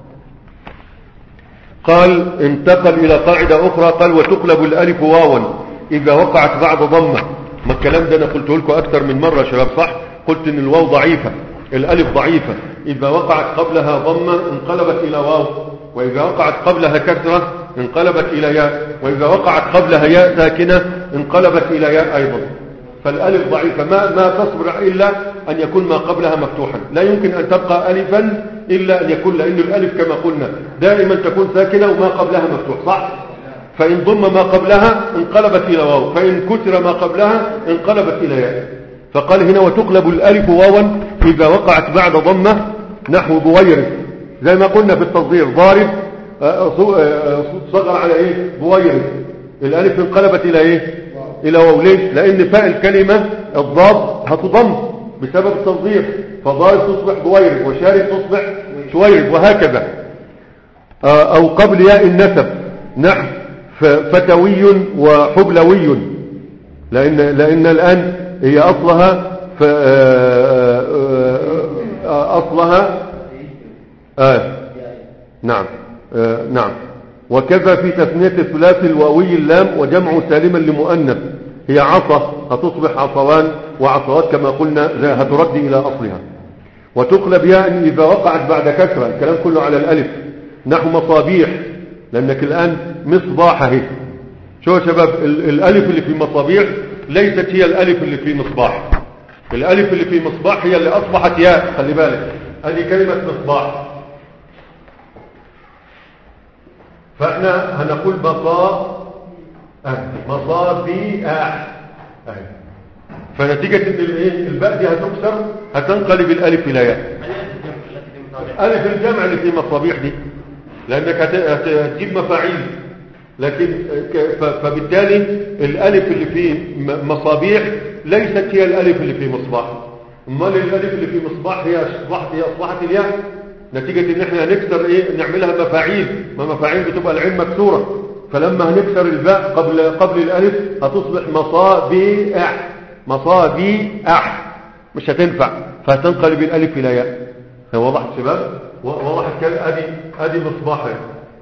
قال انتقل إلى قاعدة أخرى قال وتقلب الألف واوا إذا وقعت بعد ضمة ما الكلام ده أنا قلته لكم أكثر من مرة يا شباب صح قلت إن الواو ضعيفة الألف ضعيفة إذا وقعت قبلها ضمة انقلبت إلى واو وإذا وقعت قبلها كسرة انقلبت إلى ياء وإذا وقعت قبلها ياء ساكنة انقلبت إلى ياء أيضا فالألف ضعيفة ما, ما تصبر إلا أن يكون ما قبلها مفتوحا لا يمكن أن تبقى ألفا إلا أن يكون لأن الألف كما قلنا دائما تكون ساكنة وما قبلها مفتوح صح فإن ضم ما قبلها انقلبت إلى واو فإن كسر ما قبلها انقلبت إلى ياء فقال هنا وتقلب الألف واوا إذا وقعت بعد ضمة نحو بويرس زي ما قلنا في التصدير ضارب آه، صو- آه، صغر على ايه بويرس الألف انقلبت إلى ايه إلى واو ليش لأن فاء الكلمة الضاد هتضم بسبب التصدير فضارب تصبح بويرس وشارب تصبح شويرس وهكذا آه، أو قبل ياء النسب نحو ف- فتوي وحبلوي لأن, لأن الآن هي أصلها ف- آه، آه، آه، أصلها آه نعم آه نعم وكذا في تثنية الثلاث الواوي اللام وجمع سالما لمؤنث هي عصا هتصبح عصوان وعصوات كما قلنا زي هترد إلى أصلها وتقلب ياء إذا وقعت بعد كسرة الكلام كله على الألف نحو مصابيح لأنك الآن مصباح اهي شو يا شباب ال- الألف اللي في مصابيح ليست هي الألف اللي في مصباح الألف اللي في مصباح هي اللي أصبحت ياء خلي بالك هذه كلمة مصباح فاحنا هنقول مصا أه. مصابيح أه. فنتيجة ان الايه الباء دي هتكسر هتنقلب الالف الى ياء الف الجمع اللي في مصابيح دي لانك هت- هت- هتجيب مفاعيل لكن ك- ف- فبالتالي الالف اللي في م- مصابيح ليست هي الالف اللي في مصباح امال الالف اللي في مصباح هي اصبحت هي اصبحت الياء نتيجة ان احنا هنكسر ايه نعملها مفاعيل ما مفاعيل بتبقى العين مكسورة فلما هنكسر الباء قبل قبل الالف هتصبح مصابيح مصابيح مش هتنفع فهتنقلب الالف الى ياء واضح يا شباب واضح كده ادي ادي مصباح اهي.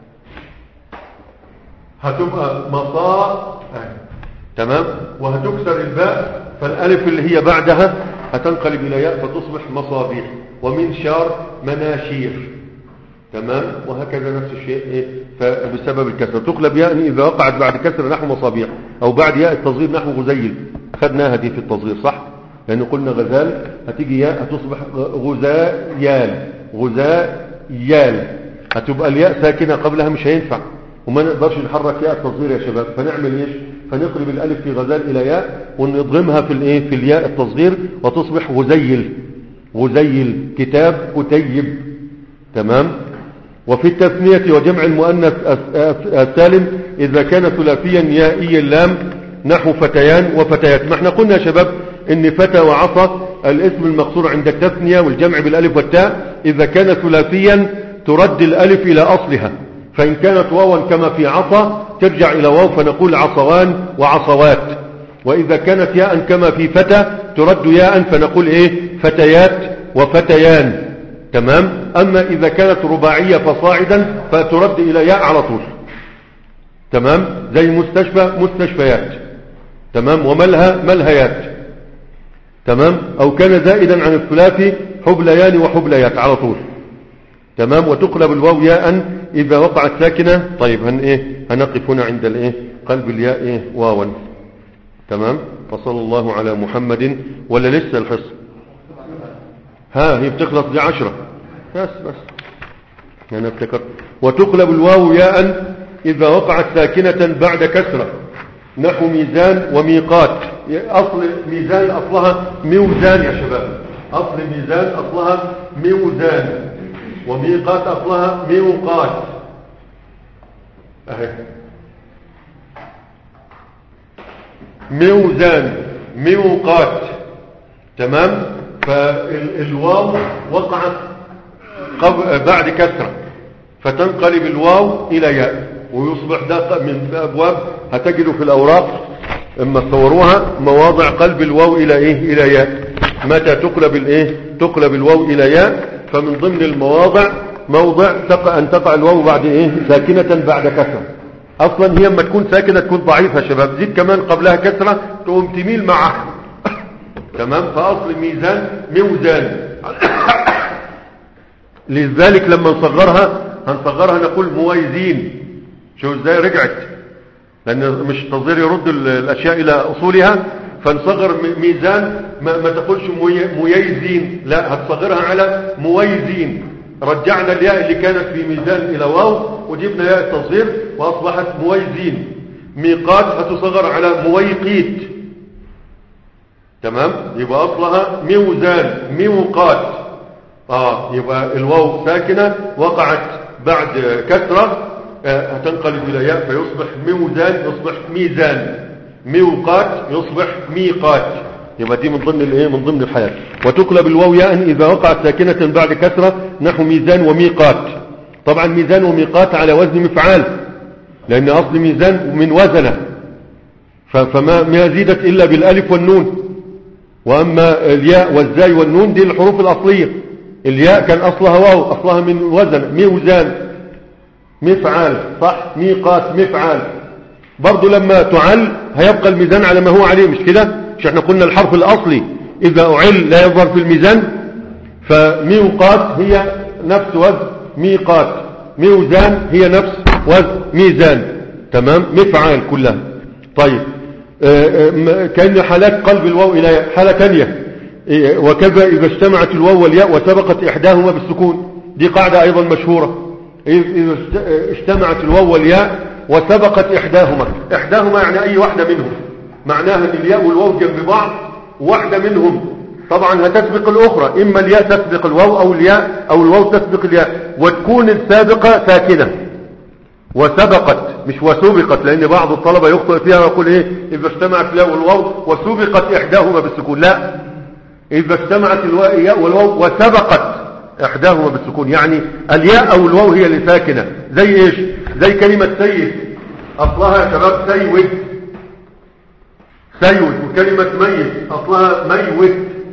هتبقى مصا تمام وهتكسر الباء فالالف اللي هي بعدها هتنقلب الى ياء فتصبح مصابيح ومن شار مناشير تمام وهكذا نفس الشيء إيه؟ فبسبب الكسر تقلب ياء إذا وقعت بعد كسر نحو مصابيح أو بعد ياء التصغير نحو غزيل أخذناها دي في التصغير صح لأن قلنا غزال هتيجي ياء هتصبح غزايال غزايال هتبقى الياء ساكنة قبلها مش هينفع وما نقدرش نحرك ياء التصغير يا شباب فنعمل ايش فنقلب الالف في غزال الى ياء ونضغمها في الايه في الياء التصغير وتصبح غزيل غزيل كتاب كتيب تمام وفي التثنية وجمع المؤنث السالم إذا كان ثلاثيا يائي اللام نحو فتيان وفتيات ما احنا قلنا يا شباب ان فتى وعصى الاسم المقصور عند التثنية والجمع بالالف والتاء إذا كان ثلاثيا ترد الالف إلى أصلها فإن كانت واوا كما في عصى ترجع إلى واو فنقول عصوان وعصوات وإذا كانت ياء كما في فتى ترد ياء فنقول إيه فتيات وفتيان تمام أما إذا كانت رباعية فصاعدا فترد إلى ياء على طول تمام زي مستشفى مستشفيات تمام وملها ملهيات تمام أو كان زائدا عن الثلاثي حبليان وحبليات على طول تمام وتقلب الواو ياء إذا وقعت ساكنة طيب هن إيه هنقف هنا عند الإيه قلب الياء إيه واوا تمام وصلى الله على محمد ولا لسه الحصن ها هي بتخلص دي عشرة بس بس أنا افتكرت وتقلب الواو ياء إذا وقعت ساكنة بعد كسرة نحو ميزان وميقات أصل ميزان أصلها ميوزان يا شباب أصل ميزان أصلها ميوزان وميقات أصلها ميوقات أهي ميوزان ميوقات تمام فالواو وقعت بعد كسرة فتنقلب الواو إلى ياء ويصبح ده من أبواب هتجدوا في الأوراق اما تصوروها مواضع قلب الواو إلى إيه إلى ياء متى تقلب الإيه تقلب الواو إلى ياء فمن ضمن المواضع موضع تقع أن تقع الواو بعد إيه ساكنة بعد كسرة أصلا هي اما تكون ساكنة تكون ضعيفة يا شباب زيد كمان قبلها كسرة تقوم تميل معها تمام فأصل ميزان ميوزان لذلك لما نصغرها هنصغرها نقول مويزين شو ازاي رجعت لان مش تصغير يرد الاشياء الى اصولها فنصغر ميزان ما, ما تقولش مييزين لا هتصغرها على مويزين رجعنا الياء اللي كانت في ميزان الى واو وجبنا ياء التصغير واصبحت مويزين ميقات هتصغر على مويقيت تمام يبقى اصلها ميوزان ميوقات اه يبقى الواو ساكنه وقعت بعد كسره هتنقلب إلى ياء فيصبح ميوزان يصبح ميزان ميوقات يصبح ميقات يبقى دي من ضمن الايه من ضمن الحياة وتقلب الواو ياء إذا وقعت ساكنة بعد كسرة نحو ميزان وميقات طبعا ميزان وميقات على وزن مفعال لأن أصل ميزان من وزنه فما ما زيدت إلا بالألف والنون وأما الياء والزاي والنون دي الحروف الأصلية الياء كان أصلها واو أصلها من وزن ميوزان مفعال صح ميقات مفعال برضو لما تعل هيبقى الميزان على ما هو عليه مش كده مش احنا قلنا الحرف الأصلي إذا أعل لا يظهر في الميزان فميوقات هي نفس وزن ميقات ميوزان هي نفس وزن ميزان تمام مفعال كلها طيب كأن حالات قلب الواو إلى حالة ثانية وكذا إذا اجتمعت الواو والياء وسبقت إحداهما بالسكون دي قاعدة أيضا مشهورة إذا اجتمعت الواو والياء وسبقت إحداهما إحداهما يعني أي واحدة منهم معناها أن الياء والواو جنب بعض واحدة منهم طبعا هتسبق الأخرى إما الياء تسبق الواو أو الياء أو الواو تسبق الياء وتكون السابقة ساكنة وسبقت مش وسبقت لأن بعض الطلبة يخطئ فيها ويقول إيه إذا اجتمعت الياء والواو وسبقت إحداهما بالسكون لا إذا اجتمعت الياء والواو وسبقت إحداهما بالسكون يعني الياء أو الواو هي اللي ساكنة زي إيش زي كلمة سيد أصلها يا شباب سيود سيود وكلمة ميت أصلها ميوت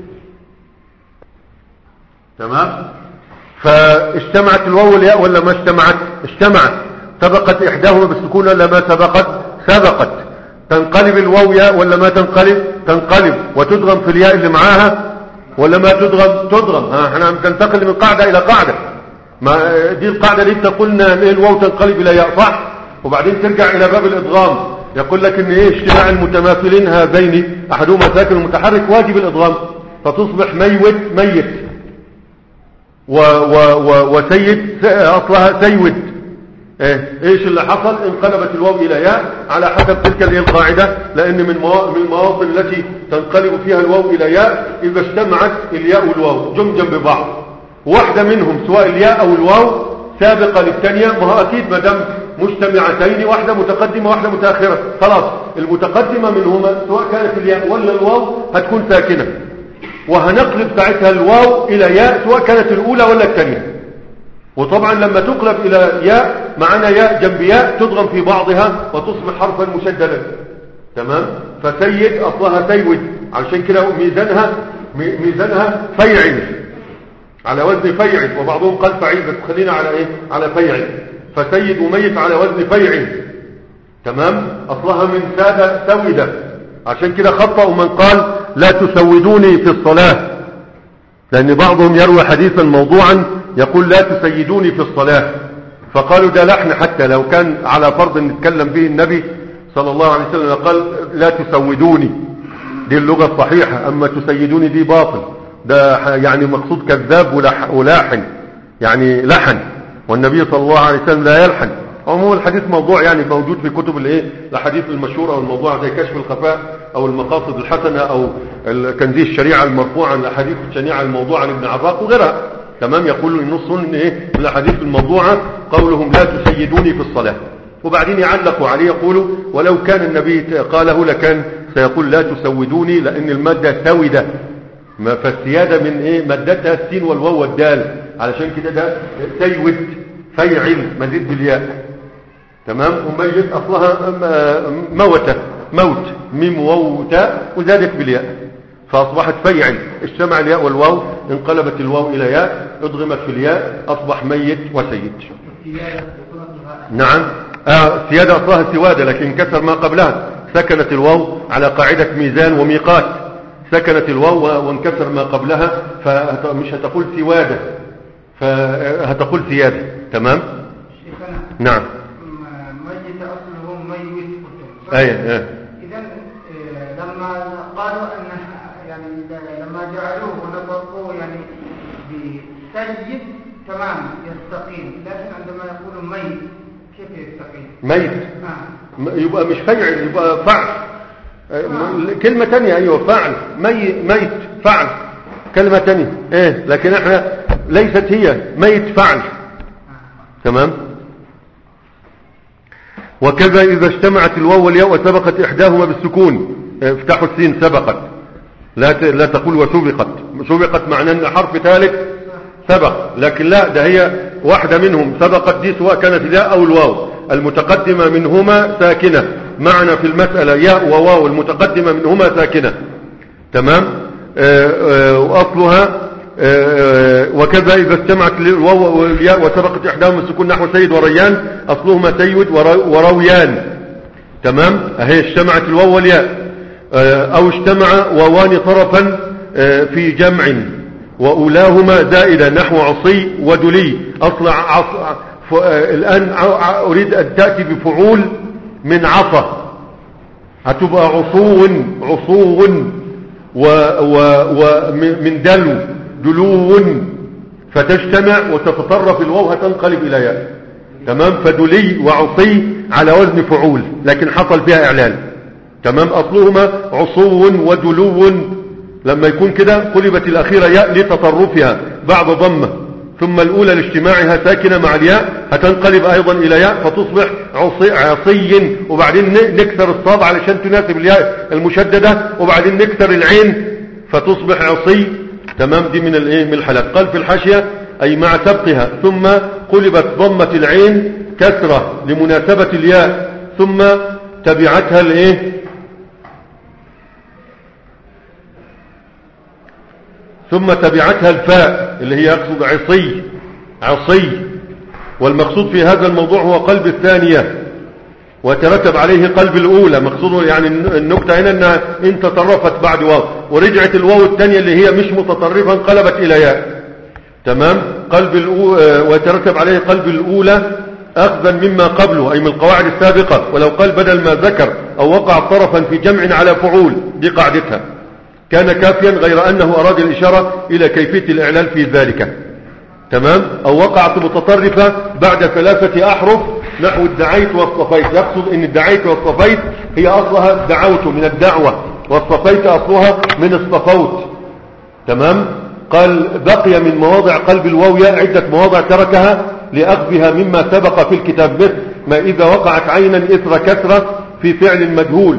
تمام فاجتمعت الواو والياء ولا ما اجتمعت اجتمعت سبقت إحداهما بالسكون ولا ما سبقت سبقت تنقلب الواو ياء ولا ما تنقلب تنقلب وتدغم في الياء اللي معاها ولا ما تدغم تدغم ها احنا بننتقل من قاعدة الى قاعدة ما دي القاعدة دي قلنا ان الواو تنقلب الى ياء صح وبعدين ترجع الى باب الادغام يقول لك ان ايه اجتماع المتماثلين هذين احدهما ساكن ومتحرك واجب الادغام فتصبح ميت ميت و و و وسيد اصلها سيود ايه ايش اللي حصل انقلبت الواو الى ياء على حسب تلك الايه القاعده لان من من المواطن التي تنقلب فيها الواو الى ياء اذا اجتمعت الياء والواو جم جنب بعض واحده منهم سواء الياء او الواو سابقه للثانيه ما هو اكيد ما دام مجتمعتين واحده متقدمه واحده متاخره خلاص المتقدمه منهما سواء كانت الياء ولا الواو هتكون ساكنه وهنقلب ساعتها الواو الى ياء سواء كانت الاولى ولا الثانيه وطبعا لما تقلب إلى ياء معنا ياء جنب ياء تضغم في بعضها وتصبح حرفا مشددا تمام فسيد أصلها سيود علشان كده ميزانها ميزانها فيعل على وزن فيعل وبعضهم قال فعيل بس خلينا على ايه على فيعل فسيد وميت على وزن فيعل تمام أصلها من سادة سودة عشان كده خطأ من قال لا تسودوني في الصلاة لأن بعضهم يروي حديثا موضوعا يقول لا تسيدوني في الصلاة فقالوا ده لحن حتى لو كان على فرض نتكلم به النبي صلى الله عليه وسلم قال لا تسودوني دي اللغة الصحيحة أما تسيدوني دي باطل ده يعني مقصود كذاب ولاحن يعني لحن والنبي صلى الله عليه وسلم لا يلحن عموما الحديث موضوع يعني موجود في كتب الايه الاحاديث المشهوره او الموضوع زي كشف الخفاء او المقاصد الحسنه او كنزيه الشريعه المرفوعه عن الاحاديث الشنيعه الموضوعه عن ابن عراق وغيرها تمام يقول النص ان ايه من الاحاديث الموضوعه قولهم لا تسيدوني في الصلاه وبعدين يعلقوا عليه يقولوا ولو كان النبي قاله لكان سيقول لا تسودوني لان الماده سوده ما فالسياده من ايه مادتها السين والواو والدال علشان كده ده سيود فيعل مزيد بالياء تمام وميت اصلها موتة موت ميم واو تاء وزادت بالياء فاصبحت فيعل اجتمع الياء والواو انقلبت الواو الى ياء ادغمت في الياء اصبح ميت وسيد نعم آه سيادة اصلها سوادة لكن كسر ما قبلها سكنت الواو على قاعدة ميزان وميقات سكنت الواو وانكسر ما قبلها فمش هتقول سوادة فهتقول سيادة تمام نعم ميت أصله ميت ايه ايه إذا لما قالوا أن يعني لما جعلوه ونطقوه يعني بسيد تمام يستقيم لكن عندما يقولوا ميت كيف يستقيم؟ ميت آه. يبقى مش فيعل يبقى فعل كلمة تانية ايوه فعل مي ميت فعل كلمة تانية ايه لكن احنا ليست هي ميت فعل تمام وكذا إذا اجتمعت الواو والياء وسبقت إحداهما بالسكون افتحوا السين سبقت لا لا تقول وسبقت سبقت معناه ان حرف ثالث سبق لكن لا ده هي واحدة منهم سبقت دي سواء كانت الياء أو الواو المتقدمة منهما ساكنة معنى في المسألة ياء وواو المتقدمة منهما ساكنة تمام وأصلها وكذا إذا اجتمعت الواو والياء وسبقت إحداهما السكون نحو سيد وريان أصلهما سيد ورويان تمام أهي اجتمعت الواو والياء أو اجتمع واوان طرفا في جمع وأولاهما زائدة نحو عصي ودلي أصل عص... ف... الآن أريد أن تأتي بفعول من عصا هتبقى عصو عصو و... و... ومن دلو دلو فتجتمع وتتطرف الواو هتنقلب إلى ياء تمام فدلي وعصي على وزن فعول لكن حصل فيها إعلان تمام أصلهما عصو ودلو لما يكون كده قلبت الأخيرة ياء لتطرفها بعد ضمة ثم الأولى لاجتماعها ساكنة مع الياء هتنقلب أيضا إلى ياء فتصبح عصي, عصي وبعدين نكسر الصاد علشان تناسب الياء المشددة وبعدين نكسر العين فتصبح عصي تمام دي من الايه من الحالات قال في الحاشية أي مع سبقها ثم قلبت ضمة العين كسرة لمناسبة الياء ثم تبعتها الايه ثم تبعتها الفاء اللي هي يقصد عصي عصي والمقصود في هذا الموضوع هو قلب الثانية وترتب عليه قلب الأولى مقصوده يعني النكتة هنا أنها إن تطرفت بعد واو ورجعت الواو الثانية اللي هي مش متطرفة انقلبت إلى ياء تمام قلب الأولى وترتب عليه قلب الأولى أخذا مما قبله أي من القواعد السابقة ولو قال بدل ما ذكر أو وقع طرفا في جمع على فعول دي قاعدتها كان كافيا غير أنه أراد الإشارة إلى كيفية الإعلان في ذلك تمام أو وقعت متطرفة بعد ثلاثة أحرف نحو الدعيت والصفيت يقصد أن الدعيت والصفيت هي أصلها دعوت من الدعوة والصفيت أصلها من الصفوت تمام قال بقي من مواضع قلب الواو ياء عدة مواضع تركها لأخذها مما سبق في الكتاب مثل ما إذا وقعت عينا إثر كسرة في فعل مجهول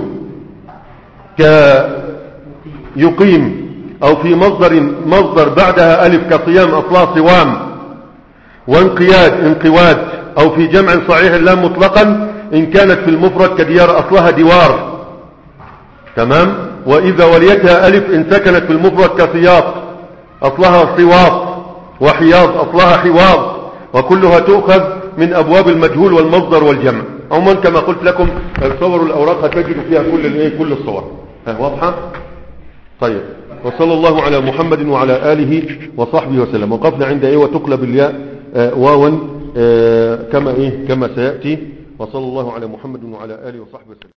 كيقيم أو في مصدر مصدر بعدها ألف كصيام أصلها صوام وانقياد انقواد أو في جمع صحيح لا مطلقا إن كانت في المفرد كديار أصلها دوار تمام وإذا وليتها ألف إن سكنت في المفرد كسياط أصلها صواط وحياض أصلها حواض وكلها تؤخذ من أبواب المجهول والمصدر والجمع عموما كما قلت لكم صور الأوراق هتجد فيها كل الايه كل الصور ها واضحة طيب وصلى الله على محمد وعلى آله وصحبه وسلم وقفنا عند ايه وتقلب الياء آه، واوا آه، كما ايه كما سيأتي وصلى الله على محمد وعلى آله وصحبه وسلم